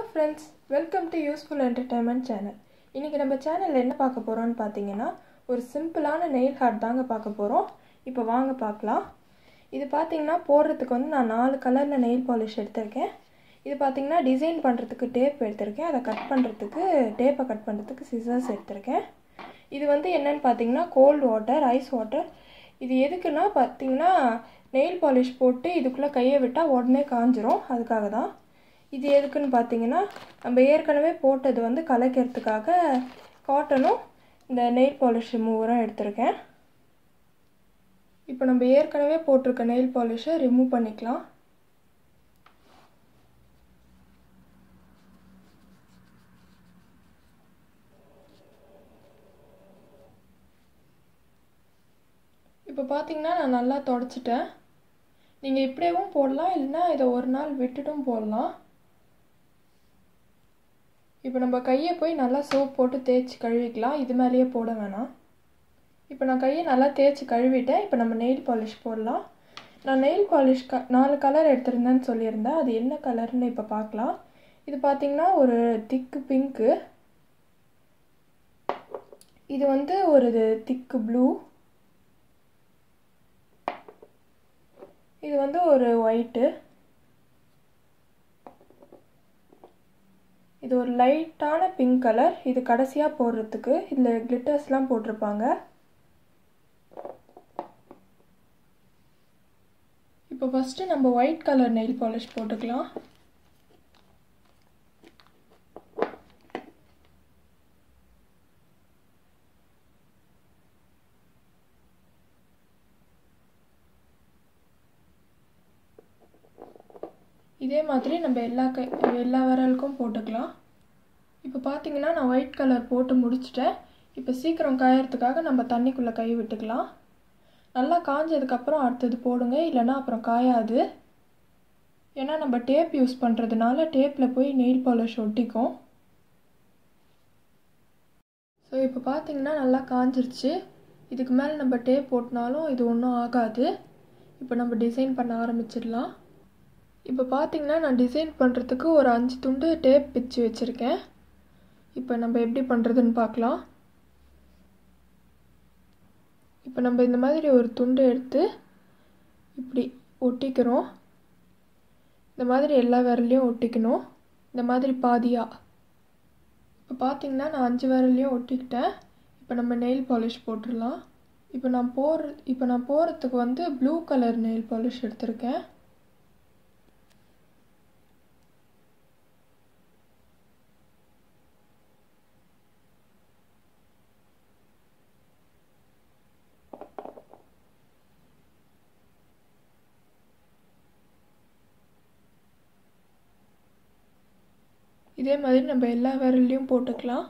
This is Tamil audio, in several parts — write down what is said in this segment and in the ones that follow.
friends welcome to useful entertainment channel இன்றைக்கி நம்ம சேனலில் என்ன பார்க்க போகிறோம்னு பார்த்தீங்கன்னா ஒரு சிம்பிளான நெயில் ஹார்ட் தாங்க பார்க்க போகிறோம் இப்போ வாங்க பார்க்கலாம் இது பார்த்தீங்கன்னா போடுறதுக்கு வந்து நான் நாலு கலரில் நெயில் பாலிஷ் எடுத்திருக்கேன் இது பார்த்தீங்கன்னா டிசைன் பண்ணுறதுக்கு டேப் எடுத்திருக்கேன் அதை கட் பண்ணுறதுக்கு டேப்பை கட் பண்ணுறதுக்கு சிசர்ஸ் எடுத்திருக்கேன் இது வந்து என்னன்னு பார்த்தீங்கன்னா கோல்டு வாட்டர் ஐஸ் வாட்டர் இது எதுக்குன்னா பார்த்தீங்கன்னா நெயில் பாலிஷ் போட்டு இதுக்குள்ளே கையை விட்டால் உடனே காஞ்சிரும் அதுக்காக தான் இது எதுக்குன்னு பார்த்தீங்கன்னா நம்ம ஏற்கனவே போட்டது வந்து கலைக்கிறதுக்காக காட்டனும் இந்த நெயில் பாலிஷ் ரிமூவரும் எடுத்திருக்கேன் இப்போ நம்ம ஏற்கனவே போட்டிருக்க நெயில் பாலிஷை ரிமூவ் பண்ணிக்கலாம் இப்போ பார்த்தீங்கன்னா நான் நல்லா தொடச்சிட்டேன் நீங்கள் இப்படியேவும் போடலாம் இல்லைன்னா இதை ஒரு நாள் விட்டுட்டும் போடலாம் இப்போ நம்ம கையை போய் நல்லா சோப் போட்டு தேய்ச்சி கழுவிக்கலாம் இது மேலேயே போட வேணாம் இப்போ நான் கையை நல்லா தேய்ச்சி கழுவிட்டேன் இப்போ நம்ம நெயில் பாலிஷ் போடலாம் நான் நெயில் பாலிஷ் க நாலு கலர் எடுத்திருந்தேன்னு சொல்லியிருந்தேன் அது என்ன கலர்னு இப்போ பார்க்கலாம் இது பார்த்திங்கன்னா ஒரு திக்கு பிங்க்கு இது வந்து ஒரு திக்கு ப்ளூ இது வந்து ஒரு ஒயிட்டு இது ஒரு லைட்டான பிங்க் கலர் இது கடைசியாக போடுறதுக்கு இதில் கிளிட்டர்ஸ்லாம் போட்டிருப்பாங்க இப்போ ஃபஸ்ட்டு நம்ம ஒயிட் கலர் நெயில் பாலிஷ் போட்டுக்கலாம் இதே மாதிரி நம்ம எல்லா கை எல்லா விரலுக்கும் போட்டுக்கலாம் இப்போ பார்த்தீங்கன்னா நான் ஒயிட் கலர் போட்டு முடிச்சிட்டேன் இப்போ சீக்கிரம் காயறதுக்காக நம்ம தண்ணிக்குள்ளே கை விட்டுக்கலாம் நல்லா காஞ்சதுக்கப்புறம் அடுத்தது போடுங்க இல்லைன்னா அப்புறம் காயாது ஏன்னா நம்ம டேப் யூஸ் பண்ணுறதுனால டேப்பில் போய் நெயில் பாலிஷ் ஒட்டிக்கும் ஸோ இப்போ பார்த்தீங்கன்னா நல்லா காஞ்சிருச்சு இதுக்கு மேலே நம்ம டேப் போட்டினாலும் இது ஒன்றும் ஆகாது இப்போ நம்ம டிசைன் பண்ண ஆரம்பிச்சிடலாம் இப்போ பார்த்தீங்கன்னா நான் டிசைன் பண்ணுறதுக்கு ஒரு அஞ்சு துண்டு டேப் பிச்சு வச்சுருக்கேன் இப்போ நம்ம எப்படி பண்ணுறதுன்னு பார்க்கலாம் இப்போ நம்ம இந்த மாதிரி ஒரு துண்டு எடுத்து இப்படி ஒட்டிக்கிறோம் இந்த மாதிரி எல்லா விரலையும் ஒட்டிக்கணும் இந்த மாதிரி பாதியாக இப்போ பார்த்தீங்கன்னா நான் அஞ்சு விரலையும் ஒட்டிக்கிட்டேன் இப்போ நம்ம நெயில் பாலிஷ் போட்டுடலாம் இப்போ நான் போடுற இப்போ நான் போகிறதுக்கு வந்து ப்ளூ கலர் நெயில் பாலிஷ் எடுத்திருக்கேன் இதே மாதிரி நம்ம எல்லா விரல்லையும் போட்டுக்கலாம்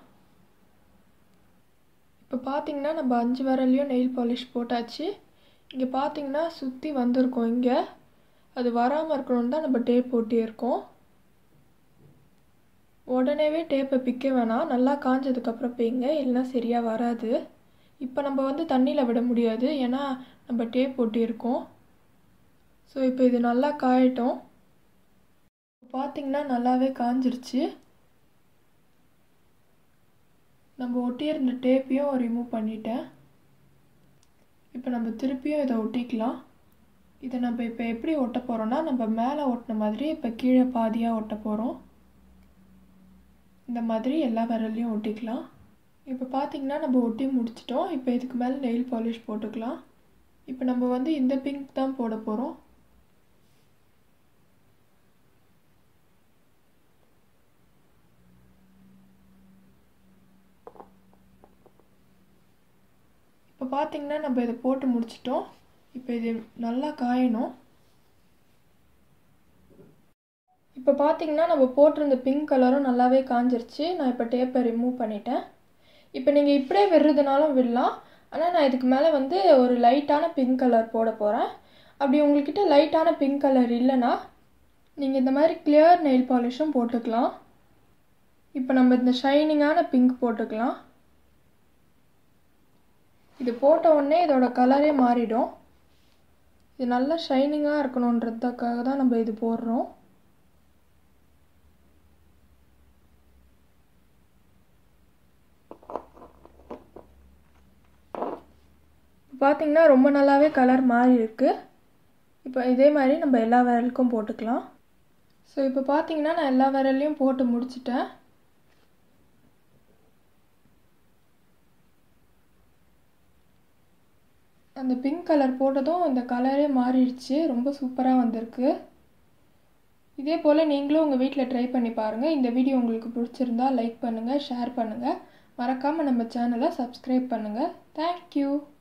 இப்போ பார்த்தீங்கன்னா நம்ம அஞ்சு விரல்லையும் நெயில் பாலிஷ் போட்டாச்சு இங்கே பார்த்தீங்கன்னா சுற்றி வந்திருக்கோம் இங்கே அது வராமல் இருக்கணும்னு தான் நம்ம டேப் போட்டியிருக்கோம் உடனேவே டேப்பை பிக்க வேணாம் நல்லா காஞ்சதுக்கப்புறம் பிங்க இல்லைன்னா சரியாக வராது இப்போ நம்ம வந்து தண்ணியில் விட முடியாது ஏன்னா நம்ம டேப் போட்டியிருக்கோம் ஸோ இப்போ இது நல்லா காயட்டும் பார்த்தீங்கன்னா நல்லாவே காஞ்சிருச்சு நம்ம ஒட்டியிருந்த டேப்பையும் ரிமூவ் பண்ணிட்டேன் இப்போ நம்ம திருப்பியும் இதை ஒட்டிக்கலாம் இதை நம்ம இப்போ எப்படி ஒட்ட போகிறோன்னா நம்ம மேலே ஒட்டின மாதிரி இப்போ கீழே பாதியாக ஒட்ட போகிறோம் இந்த மாதிரி எல்லா விரல்லையும் ஒட்டிக்கலாம் இப்போ பார்த்தீங்கன்னா நம்ம ஒட்டி முடிச்சிட்டோம் இப்போ இதுக்கு மேலே நெயில் பாலிஷ் போட்டுக்கலாம் இப்போ நம்ம வந்து இந்த பிங்க் தான் போட போகிறோம் இப்போ பார்த்தீங்கன்னா நம்ம இதை போட்டு முடிச்சிட்டோம் இப்போ இது நல்லா காயணும் இப்போ பார்த்தீங்கன்னா நம்ம போட்டிருந்த பிங்க் கலரும் நல்லாவே காஞ்சிருச்சு நான் இப்போ டேப்பை ரிமூவ் பண்ணிட்டேன் இப்போ நீங்கள் இப்படியே விடுறதுனாலும் விடலாம் ஆனால் நான் இதுக்கு மேலே வந்து ஒரு லைட்டான பிங்க் கலர் போட போகிறேன் அப்படி உங்கள்கிட்ட லைட்டான பிங்க் கலர் இல்லைன்னா நீங்கள் இந்த மாதிரி கிளியர் நெயில் பாலிஷும் போட்டுக்கலாம் இப்போ நம்ம இந்த ஷைனிங்கான பிங்க் போட்டுக்கலாம் இது போட்ட உடனே இதோட கலரே மாறிடும் இது நல்லா ஷைனிங்காக இருக்கணுன்றதுக்காக தான் நம்ம இது போடுறோம் பார்த்தீங்கன்னா ரொம்ப நல்லாவே கலர் மாறி இருக்கு இப்போ இதே மாதிரி நம்ம எல்லா விரலுக்கும் போட்டுக்கலாம் ஸோ இப்போ பார்த்தீங்கன்னா நான் எல்லா விரல்லையும் போட்டு முடிச்சிட்டேன் அந்த பிங்க் கலர் போட்டதும் இந்த கலரே மாறிடுச்சு ரொம்ப சூப்பராக வந்திருக்கு இதே போல் நீங்களும் உங்கள் வீட்டில் ட்ரை பண்ணி பாருங்கள் இந்த வீடியோ உங்களுக்கு பிடிச்சிருந்தா லைக் பண்ணுங்கள் ஷேர் பண்ணுங்கள் மறக்காமல் நம்ம சேனலை சப்ஸ்கிரைப் பண்ணுங்கள் தேங்க்யூ